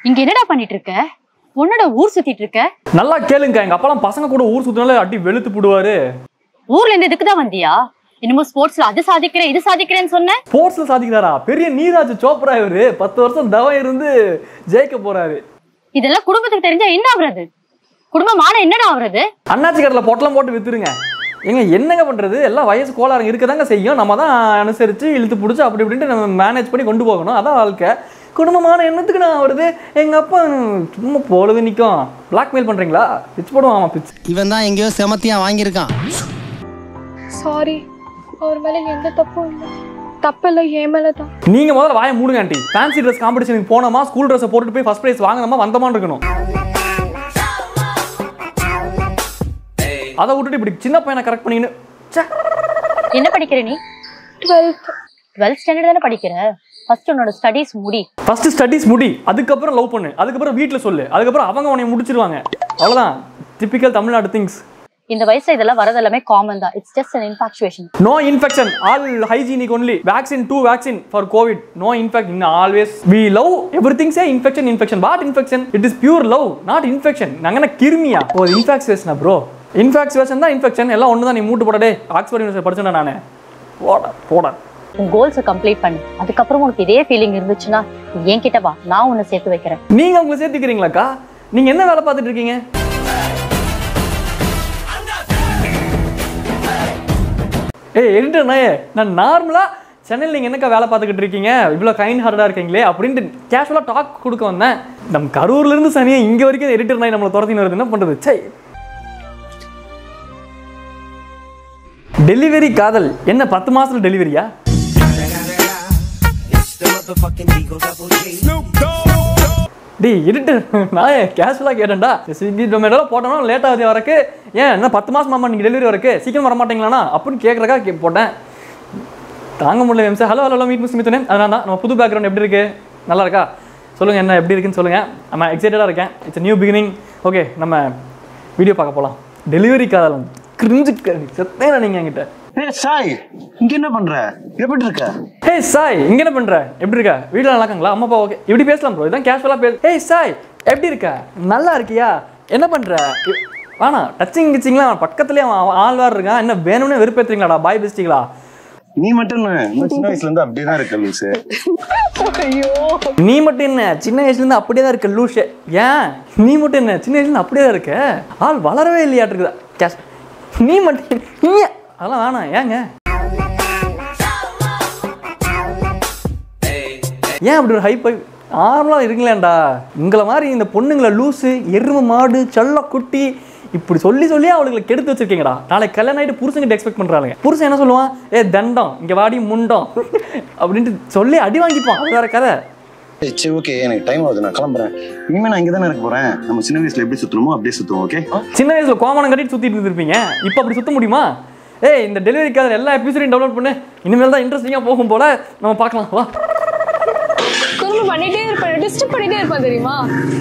இங்க என்னடா பண்ணிட்டு இருக்க உன்னோட ஊர் சுத்திட்டு இருக்க நல்லா கேளுங்க எங்க அப்பாலாம் பசங்க கூட ஊர் சுத்தினால அடி வெளுத்து போடுவாரு ஊர்ல இருந்து இதுக்கு தான் வந்தியா இன்னமும் ஸ்போர்ட்ஸ்ல அது சாதிக்கிறேன் இது சாதிக்கிறேன்னு சொன்ன ஸ்போர்ட்ஸ்ல சாதிக்கிறாரா பெரிய நீராஜ் சோப்ரா இவரு பத்து வருஷம் தவம் இருந்து ஜெயிக்க போறாரு இதெல்லாம் குடும்பத்துக்கு தெரிஞ்சா என்ன ஆகுறது குடும்பமான என்னடா ஆகுறது அண்ணாச்சி கடையில் பொட்டலம் போட்டு வித்துருங்க ஏங்க என்னங்க பண்றது எல்லாம் வயசு கோளாறுங்க இருக்கதாங்க செய்யும் நம்ம தான் அனுசரிச்சு இழுத்து பிடிச்சி அப்படி இப்படின்ட்டு நம்ம மேனேஜ் பண்ணி கொண்டு போகணும் அதான் வாழ்க்கை குடும்பமான எண்ணத்துக்கு நான் வருது எங்க அப்பா சும்மா பொழுது நிற்கும் பிளாக்மெயில் பண்றீங்களா பிச்சு போடுவான் அவன் பிச்சு இவன் தான் எங்கேயோ செமத்தியா வாங்கியிருக்கான் சாரி அவர் மேல எந்த தப்பும் இல்லை தப்பில்லை என் மேல தான் நீங்க முதல்ல வாயை மூடுங்க ஆண்டி ஃபேன்சி ட்ரெஸ் காம்படிஷனுக்கு போனோமா ஸ்கூல் ட்ரெஸ்ஸை போட்டுட்டு போய் ஃபர்ஸ்ட் ப்ரைஸ் வாங்கினோமா வந்தமான்னு இருக்கணும் அதை விட்டுட்டு இப்படி சின்ன பையனை கரெக்ட் பண்ணின்னு ச்சே. என்ன படிக்கிற நீ டுவெல்த் டுவெல்த் ஸ்டாண்டர்ட் தானே படிக்கிற ஃபர்ஸ்ட் உன்னோட ஸ்டடீஸ் முடி ஃபர்ஸ்ட் ஸ்டடீஸ் முடி அதுக்கப்புறம் லவ் பண்ணு அதுக்கப்புறம் வீட்டில் சொல்லு அதுக்கப்புறம் அவங்க உன்னை முடிச்சிருவாங்க அவ்வளோதான் டிப்பிக்கல் தமிழ்நாடு திங்ஸ் இந்த வயசுல இதெல்லாம் வரதெல்லாமே காமன் தான் it's just an infatuation no infection all hygienic only vaccine to vaccine for covid no infect in always we love everything say infection infection what infection it is pure love not infection நாங்கள் என்ன கிருமியா ஓ இன்ஃபாக்சுவேஷனா bro infatuation தான் infection எல்லாம் ஒன்று தான் நீ மூட்டு போடடே ஆக்ஸ்போர்ட் யூனிவர்சிட்டி படிச்சேன் நான் போட போட உன் கோல்ஸை கம்ப்ளீட் பண்ணு அதுக்கப்புறம் உனக்கு இதே ஃபீலிங் இருந்துச்சுன்னா நீ என்கிட்ட வா நான் உன்னை சேர்த்து வைக்கிறேன் நீங்க உங்களை சேர்த்துக்கிறீங்களாக்கா நீங்க என்ன வேலை பார்த்துட்டு இருக்கீங்க ஏய் எடிட்டர் நாயே நான் நார்மலா சென்னையில் நீங்கள் என்னக்கா வேலை பார்த்துக்கிட்டு இருக்கீங்க இவ்வளோ கைண்ட் ஹார்டாக இருக்கீங்களே அப்படின்ட்டு கேஷுவலாக டாக் கொடுக்க வந்தேன் நம்ம கரூர்லேருந்து சனியை இங்கே வரைக்கும் எடிட்டர் நாய் நம்மளை துரத்தின்னு வருது என்ன பண்ணுறது சை டெலிவரி காதல் என்ன பத்து மாசத்துல டெலிவரியா டேய் எடிட்டர் நான் கேஷுவலாக கேட்டேன்டா ஸ்விக்கி டொமேட்டோலாம் போட்டோம்னா லேட் ஆகுது வரக்கு ஏன் என்ன பத்து மாசம் மாமா நீங்கள் டெலிவரி வரக்கு சீக்கிரம் வர மாட்டீங்களாண்ணா அப்படின்னு கேட்குறக்கா கே போட்டேன் தாங்க முடியல எம்சா ஹலோ ஹலோ மீட் மிஸ் மித்துனே அதனால தான் நம்ம புது பேக்ரவுண்ட் எப்படி இருக்கு நல்லா இருக்கா சொல்லுங்கள் என்ன எப்படி இருக்குன்னு சொல்லுங்கள் நம்ம எக்ஸைட்டடாக இருக்கேன் இட்ஸ் நியூ பிகினிங் ஓகே நம்ம வீடியோ பார்க்க போகலாம் டெலிவரி காதலம் கிரிஞ்சு செத்தேன் நீங்கள் என்கிட்ட ஏய் சாய் இங்க என்ன பண்ற எப்படி இருக்க ஹே சாய் இங்க என்ன பண்ற எப்படி இருக்க வீட்ல நல்லா இருக்காங்களா அம்மா அப்பா ஓகே இப்படி பேசலாம் ப்ரோ இதான் கேஷுவலா பேச ஹே சாய் எப்படி இருக்க நல்லா இருக்கியா என்ன பண்ற இ- வேணாம் டச்சிங் கிச்சிங்லாம் பக்கத்துலயே அவன் அவன் ஆள் வேறு இருக்கான் என்ன வேணும்னே வெறுப்பேத்துறீங்களாடா பாய் பேசிட்டீங்களா நீ மட்டும் என்ன நான் சின்ன வயசுல இருந்து அப்படியே தான் இருக்க லூசு நீ மட்டும் என்ன சின்ன வயசுல இருந்து அப்படியே தான் இருக்க லூஷே ஏன் நீ மட்டும் என்ன சின்ன வயசுல இருந்து அப்படியே தான் இருக்க ஆள் வளரவே இல்லையாட்டு கேஷ் நீ மட்டும் நீ அதெல்லாம் வேணாம் ஏங்க ஏன் அப்படி ஒரு ஹைப் நார்மலாக இருக்குங்களேன்டா உங்களை மாதிரி இந்த பொண்ணுங்களை லூசு எருமை மாடு செல்ல குட்டி இப்படி சொல்லி சொல்லி அவளுங்களை கெடுத்து வச்சிருக்கீங்கடா நாளைக்கு கல்யாணம் ஆகிட்டு புருஷன்கிட்ட எக்ஸ்பெக்ட் பண்ணுறாங்க புருஷன் என்ன சொல்லுவான் ஏ தண்டம் இங்கே வாடி முண்டம் அப்படின்ட்டு சொல்லி அடி வாங்கிப்பான் அது வேற கதை ஏய், சரி ஓகே எனக்கு டைம் ஆகுது நான் கிளம்புறேன் இனிமே நான் இங்க தானே இருக்க போறேன் நம்ம சின்ன வயசுல எப்படி சுத்தணுமோ அப்படியே சுத்துவோம் ஓகே சின்ன வயசுல கோமணம் கட்டிட்டு சுத்திட்டு இருந்திருப்பீங்க இப்போ அப்படி சுத்த முடியுமா ஏய் இந்த டெலிவரிக்காக எல்லா எபிசோடையும் டவுன்லோட் பண்ணு இனிமேல் தான் இன்ட்ரெஸ்டிங்காக போகும் போல நம்ம பார்க்கலாம் வா குறும்பு பண்ணிட்டே இருப்பேன் டிஸ்டர்ப் பண்ணிட்டே இருப்பேன் தெரியுமா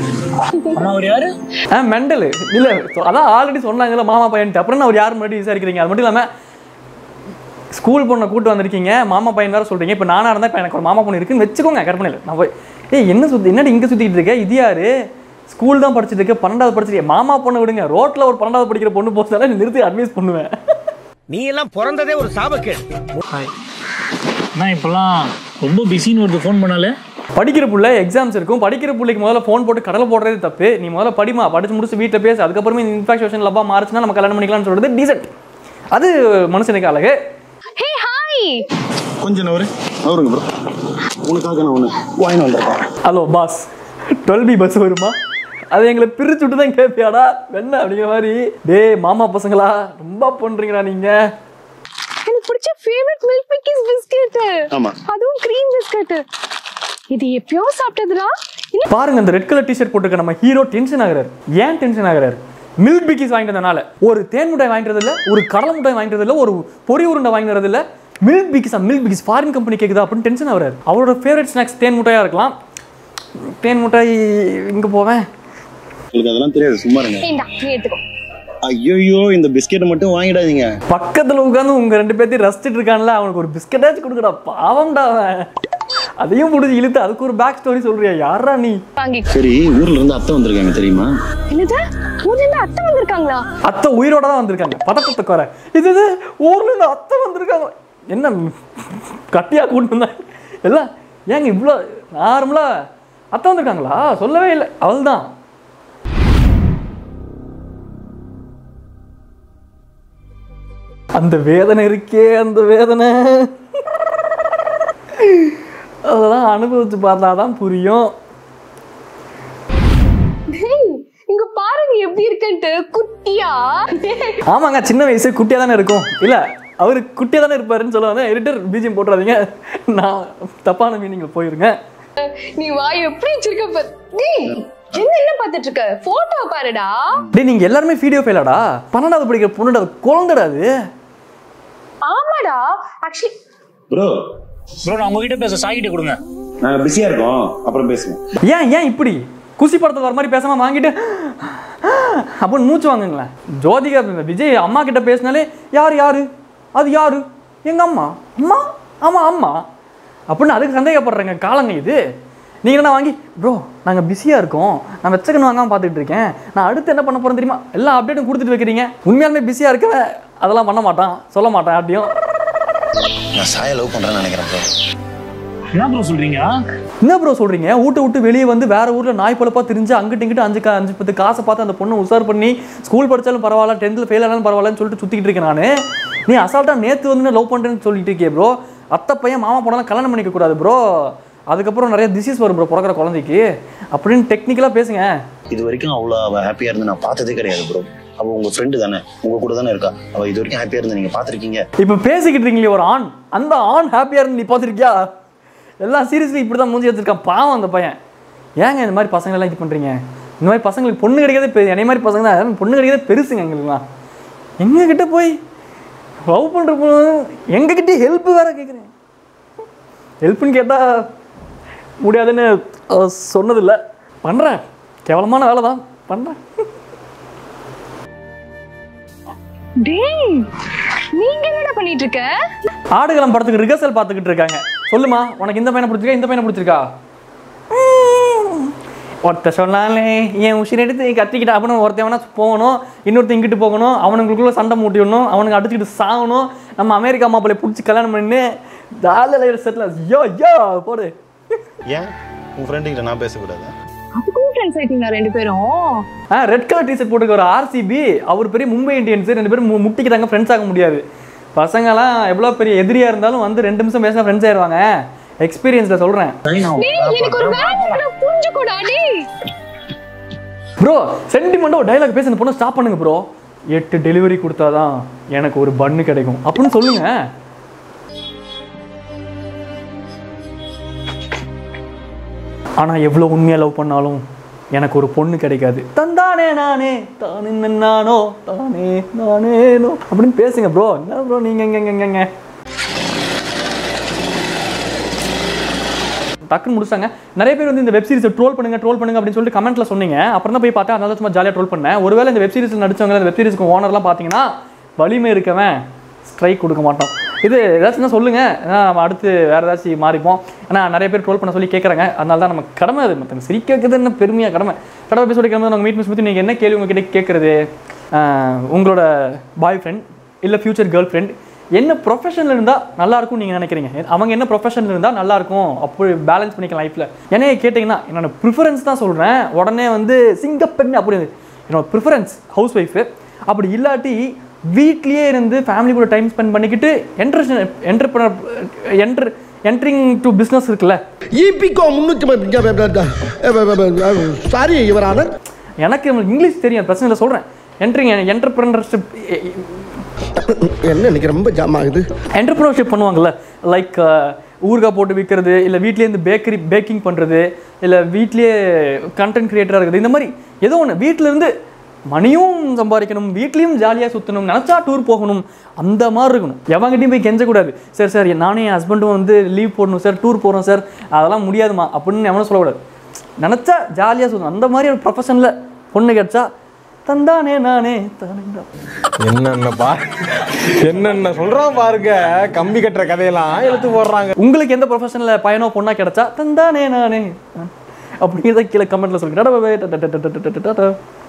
ஆ மெண்டல் இல்ல சொ- அதான் ஆல்ரெடி சொன்னாங்கல்ல மாமா பையன் அப்புறம் என்ன அவர் யார் முன்னாடி விசாரிக்கிறீங்க அது மட்டும் இல்லாம ஸ்கூல் பொண்ணை கூட்டு வந்திருக்கீங்க மாமா பையன் வேற சொல்றீங்க இப்போ நானா இருந்தா இப்போ எனக்கு ஒரு மாமா பொண்ணு இருக்குன்னு வச்சுக்கோங்க கற்பனையில் நான் போய் ஏய் என்ன சுத்தி என்னடி இங்க சுத்திட்டு இருக்க இது யாரு ஸ்கூல் தான் படிச்சிட்டு இருக்க பன்னெண்டாவது படிச்சிருக்க மாமா பொண்ணு விடுங்க ரோட்ல ஒரு பன்னெண்டாவது படிக்கிற பொண்ணு போச்சாலே நிறுத்தி அட்வைஸ் பண்ணுவேன் நீ எல்லாம் பிறந்ததே ஒரு சாபக்கேடு நான் இப்போல்லாம் ரொம்ப பிஸின்னு ஒரு ஃபோன் பண்ணாலே படிக்கிற புள்ள எக்ஸாம்ஸ் இருக்கும் படிக்கிற புள்ளைக்கு முதல்ல ஃபோன் போட்டு கடலை போடுறது தப்பு நீ முதல்ல படிமா படிச்சு முடிச்சு வீட்டில் பேசு அதுக்கப்புறமே இன்ஃபாக்சுவேஷன் லப்பா மாறுச்சுன்னா நம்ம கல்யாணம் பண்ணிக்கலாம்னு சொல்றது டீசென்ட் அது மனுஷனுக்கு அழகு ஹே ஹாய் கொஞ்சம் நவரு நவருங்க ப்ரோ உனக்காக நான் ஒன்று வாங்கிட்டு வந்திருக்கேன் hello boss twelve B bus வருமா அது எங்களை பிரிச்சு விட்டு தான் கேட்பியாடா என்ன அப்படிங்கிற மாதிரி டேய் மாமா பசங்களா ரொம்ப பண்றீங்கடா நீங்க எனக்கு பிடிச்ச ஃபேவரட் மில்க் பிக்கிஸ் பிஸ்கட் ஆமா. அதுவும் க்ரீம் பிஸ்கட் இது எப்பயோ சாப்பிட்டதுடா இன்னும் பாருங்க அந்த ரெட் கலர் டிஷர்ட் போட்டுருக்க நம்ம ஹீரோ டென்ஷன் ஆகுறாரு ஏன் டென்ஷன் ஆகுறாரு மில்க் பிக்கிஸ் வாங்கிட்டு வந்தனால ஒரு தேன் மிட்டாய் வாங்கிட்டு இல்ல ஒரு கடலை மிட்டாய் வாங்கிட்டு இல்ல ஒரு பொரி உருண்டை வாங்கிட்டு இல்ல milk Bikis milk Bikis foreign company கேக்குதா அப்படின்னு டென்ஷன் ஆகுறாரு அவரோட ஃபேவரட் ஸ்நாக்ஸ் தேன் மிட்டாயா இருக்கலாம் தேன் மிட்டாய் இங்க போவேன் உங்களுக்கு அதெல்லாம் தெரியாது சும்மா இருங்க இந்தா நீ எடுத்துக்கோ ஐயோ இந்த பிஸ்கெட்டை மட்டும் வாங்கிடாதீங்க பக்கத்துல உட்காந்து உங்க ரெண்டு பேர்த்தையும் ரசிச்சிட்டு இருக்கான்ல அவனுக்கு ஒரு பிஸ்கட்டாச்சும் கொடுக்குறா பாவம்டா அவன் அதையும் முடிஞ்சு இழுத்து அதுக்கு ஒரு பேக் ஸ்டோரி சொல்றியா யாரா நீ வாங்கி சரி ஊர்ல இருந்து அத்தை வந்திருக்காங்க தெரியுமா என்னது ஊர்ல இருந்து அத்தை வந்திருக்காங்களா அத்தை உயிரோட தான் வந்திருக்காங்க பதட்டத்தை குறை இது இது ஊர்ல இருந்து அத்தை வந்திருக்காங்க என்ன கட்டியா கூட்டு வந்தாங்க எல்லாம் ஏங்க இவ்வளோ நார்மலா அத்தை வந்திருக்காங்களா சொல்லவே இல்லை அவள்தான் அந்த வேதனை இருக்கே அந்த வேதனை அதெல்லாம் அனுபவிச்சு பார்த்தாதான் புரியும் டேய், இங்க பாருங்க எப்படி இருக்குன்ட்டு குட்டியா ஆமாங்க சின்ன வயசு குட்டியா தானே இருக்கும் இல்ல அவரு குட்டியா தானே இருப்பாருன்னு சொல்லுவாங்க எடிட்டர் பிஜிஎம் போட்டுறாதீங்க நான் தப்பான மீனிங்ல போயிருங்க நீ வாய் எப்படி வச்சிருக்க பாரு டேய் என்ன என்ன பார்த்துட்டு இருக்க போட்டோ பாருடா டேய் நீங்க எல்லாருமே வீடியோ ஃபெயிலாடா பன்னெண்டாவது படிக்கிற பொண்ணுடா அது குழந்தைடா அது ஆமாடா ஆக்சுவலி ப்ரோ ப்ரோ நான் உங்ககிட்ட பேச சாகிட்ட கொடுங்க நாங்க பிஸியா இருக்கோம் அப்புறம் பேசுவோம் ஏன் ஏன் இப்படி குசி படத்துல வர மாதிரி பேசாம வாங்கிட்டு அப்படின்னு மூச்சு வாங்குங்களேன் ஜோதிகா இந்த விஜய் அம்மா கிட்ட பேசினாலே யார் யாரு அது யாரு எங்க அம்மா அம்மா ஆமா அம்மா அப்படின்னு அதுக்கு சந்தேகப்படுறேங்க காலங்க இது நீங்க என்ன வாங்கி ப்ரோ நாங்க பிஸியா இருக்கோம் நான் வெச்சக்கன்னு வாங்காம பார்த்துட்டு இருக்கேன் நான் அடுத்து என்ன பண்ண போறேன் தெரியுமா எல்லா அப்டேட்டும் கொடுத்துட்டு வைக்கிறீங்க உண்மையாலுமே பிஸியா இருக்கவன் அதெல்லாம் பண்ண மாட்டான் சொல்ல மாட்டான் யார்ட்டையும் நான் சாய லவ் பண்றேன்னு நினைக்கிறேன் ப்ரோ என்ன ப்ரோ சொல்றீங்க என்ன ப்ரோ சொல்றீங்க வீட்டை விட்டு வெளியே வந்து வேற ஊர்ல நாய் பொழப்பா தெரிஞ்சு அங்கிட்டு இங்கிட்டு அஞ்சு கா- அஞ்சு பத்து காசை பார்த்து அந்த பொண்ணு உசார் பண்ணி ஸ்கூல் படிச்சாலும் பரவாயில்ல டென்த்தில் ஃபெயில் ஆனாலும் பரவாயில்லன்னு சொல்லிட்டு சுத்திக்கிட்டு இருக்கேன் நான் நீ அசால்ட்டா நேத்து வந்து லவ் பண்றேன்னு சொல்லிட்டு இருக்கே ப்ரோ அத்தை பையன் மாமா பொண்ணெல்லாம் கல்யாணம் பண்ணிக்க கூடாது ப்ரோ அதுக்கப்புறம் நிறைய டிசீஸ் வரும் ப்ரோ பிறக்கிற குழந்தைக்கு அப்படின்னு டெக்னிக்கலா பேசுங்க இது வரைக்கும் அவ்வளோ அவ ஹாப்பியா இருந்து நான் பார்த்ததே கிடையாது ப்ரோ அவ உங்க ஃப்ரெண்டு தானே உங்க கூட தானே இருக்கா அவ இது வரைக்கும் ஹாப்பியா இருந்து நீங்க பாத்திருக்கீங்க இப்போ பேசிக்கிட்டு இருக்கீங்களே ஒரு ஆண் அந்த ஆண் ஹாப்பியா இருந்து நீ பார்த்துருக்கியா எல்லாம் சீரியஸ்லி இப்படி தான் மூஞ்சி வச்சிருக்கான் பாவம் அந்த பையன் ஏங்க இந்த மாதிரி பசங்க எல்லாம் இது பண்றீங்க இந்த மாதிரி பசங்களுக்கு பொண்ணு கிடைக்கிறதே பெரிய என்னை மாதிரி பசங்க தான் பொண்ணு கிடைக்கிறதே பெருசுங்க எங்களுக்குலாம் எங்க கிட்ட போய் லவ் பண்ற பொண்ணு எங்க கிட்ட ஹெல்ப் வேற கேட்குறேன் ஹெல்ப்னு கேட்டா முடியாதுன்னு அஹ், சொன்னதில்லை பண்றேன் கேவலமான வேலை தான் பண்றேன் டேய் நீங்க என்னடா பண்ணிட்டு இருக்க ஆடுகளம் படத்துக்கு ரிஹர்சல் பார்த்துக்கிட்டு இருக்காங்க சொல்லுமா உனக்கு இந்த பையனை பிடிச்சிருக்கா இந்த பையனை பிடிச்சிருக்கா ஒருத்த சொன்னாலே என் உசிர் எடுத்து கத்திக்கிட்டு அப்படின்னு ஒருத்தன் வேணா போகணும் இன்னொருத்தன் இங்கிட்டு போகணும் அவனுங்களுக்குள்ள சண்டை மூட்டி விடணும் அவனுக்கு அடிச்சுக்கிட்டு சாகணும் நம்ம அமெரிக்கா மாப்பிள்ளை பிடிச்சி கல்யாணம் பண்ணி ஜாலியில் செட்டில் யோ யோ போடு ஏன் உங்க ஃப்ரெண்டு கிட்ட நான் பேசக்கூடாது அதுக்கும் ஃப்ரெண்ட்ஸ் ஆயிட்டீங்களா ரெண்டு பேரும் ஆ ரெட் கலர் டிஷர்ட் போட்டுக்க ஒரு ஆர்சிபி அவர் பெரிய மும்பை இந்தியன்ஸ் ரெண்டு பேரும் மு- முட்டிக்கிட்டாங்க ஃப்ரெண்ட்ஸ் ஆக முடியாது பசங்கலாம் எவ்வளோ பெரிய எதிரியா இருந்தாலும் வந்து ரெண்டு நிமிஷம் பேசினா ஃப்ரெண்ட்ஸ் ஆயிடுவாங்க எக்ஸ்பீரியன்ஸில் சொல்கிறேன் டேய் எனக்கு ஒரு வேலை இருக்குடா, புரிஞ்சுக்கோடா டேய் ப்ரோ சென்டிமெண்ட்டாக ஒரு டைலாக் பேசி அந்த பொண்ணை ஸ்டாப் பண்ணுங்க ப்ரோ எட்டு டெலிவரி கொடுத்தாதான் எனக்கு ஒரு பன்னு கிடைக்கும் அப்படின்னு சொல்லுங்க ஆனா எவ்வளவு உண்மையா லவ் பண்ணாலும் எனக்கு ஒரு பொண்ணு கிடைக்காது தந்தானே நானே தானே நானோ தானே நானேனோ அப்படின்னு பேசுங்க ப்ரோ என்ன ப்ரோ நீங்க எங்க எங்க எங்க டக்குன்னு முடிச்சாங்க நிறைய பேர் வந்து இந்த வெப் சீரிஸை ட்ரோல் பண்ணுங்க ட்ரோல் பண்ணுங்க அப்படின்னு சொல்லிட்டு கமெண்ட்ல சொன்னீங்க அப்புறம் தான் போய் பார்த்தேன் அதனால சும்மா ஜாலியாக ட்ரோல் பண்ணேன் ஒருவேளை இந்த வெப் சீரிஸ் நடிச்சவங்க இந்த வெப் சீரிஸ்க்கு ஓனர்லாம் பார்த்தீங்கன்னா வலிமை இருக்கவன் ஸ்ட்ரைக் கொடுக்க மாட்டோம் இது ஏதாச்சும் தான் சொல்லுங்க ஏன்னா நம்ம அடுத்து வேற ஏதாச்சும் மாறிப்போம் ஏன்னா நிறைய பேர் ட்ரோல் பண்ண சொல்லி கேட்குறாங்க அதனால தான் நம்ம கடமை அது மற்றவங்க சிரிக்க வைக்கிறது என்ன பெருமையா கடமை கடமை பேச கிளம்பி நாங்கள் மீட் பண்ணி நீங்கள் என்ன கேள்வி உங்ககிட்ட கேட்குறது உங்களோட பாய் ஃப்ரெண்ட் இல்லை ஃபியூச்சர் கேர்ள் ஃப்ரெண்ட் என்ன ப்ரொஃபஷனில் இருந்தால் நல்லா இருக்கும் நீங்கள் நினைக்கிறீங்க அவங்க என்ன ப்ரொஃபஷனில் இருந்தால் நல்லா இருக்கும் அப்படி பேலன்ஸ் பண்ணிக்கலாம் லைஃப்பில் என்னைய கேட்டிங்கன்னா என்னோட ப்ரிஃபரன்ஸ் தான் சொல்கிறேன் உடனே வந்து சிங்கப்பெண் அப்படி என்னோட ப்ரிஃபரன்ஸ் ஹவுஸ் ஒய்ஃபு அப்படி இல்லாட்டி வீட்லேயே இருந்து ஃபேமிலி கூட டைம் ஸ்பெண்ட் பண்ணிக்கிட்டு enter entrepreneur enter entering to business இருக்குல்ல இபிகோ முன்னூத்தி சாரி இவரான எனக்கு இங்கிலீஷ் தெரியும் பிரச்சனை இல்லை சொல்கிறேன் என்ட்ரிங் என்டர்பிரனர்ஷிப் என்ன இன்னைக்கு ரொம்ப ஜாம் ஆகுது என்டர்பிரினர்ஷிப் பண்ணுவாங்கல்ல லைக் ஊறுகாய் போட்டு விற்கிறது இல்லை வீட்லேருந்து பேக்கரி பேக்கிங் பண்ணுறது இல்லை வீட்லேயே கண்டென்ட் கிரியேட்டராக இருக்குது இந்த மாதிரி ஏதோ ஒன்று வீட்டிலேருந்து மணியும் சம்பாதிக்கணும் வீட்லேயும் ஜாலியாக சுற்றணும் நினச்சா டூர் போகணும் அந்த மாதிரி இருக்கணும் எவங்கிட்டையும் போய் கெஞ்சக்கூடாது சார் சார் நானும் என் ஹஸ்பண்டும் வந்து லீவ் போடணும் சார் டூர் போகிறோம் சார் அதெல்லாம் முடியாதுமா அப்படின்னு எவனும் சொல்லக்கூடாது நினச்சா ஜாலியாக சுற்றணும் அந்த மாதிரி ஒரு ப்ரொஃபஷனில் பொண்ணு கிடச்சா தந்தானே நானே தானே என்னென்ன பா என்னென்ன சொல்றான் பாருங்க கம்பி கட்டுற கதையெல்லாம் எடுத்து போடுறாங்க உங்களுக்கு எந்த ப்ரொஃபஷனில் பையனோ பொண்ணா கிடைச்சா தந்தானே நானே அப்படிங்கிறத கீழே கமெண்ட்ல சொல்லுங்க டாடா, bye bye. டாடா, டாடா, டாடா, டாடா, டாடா.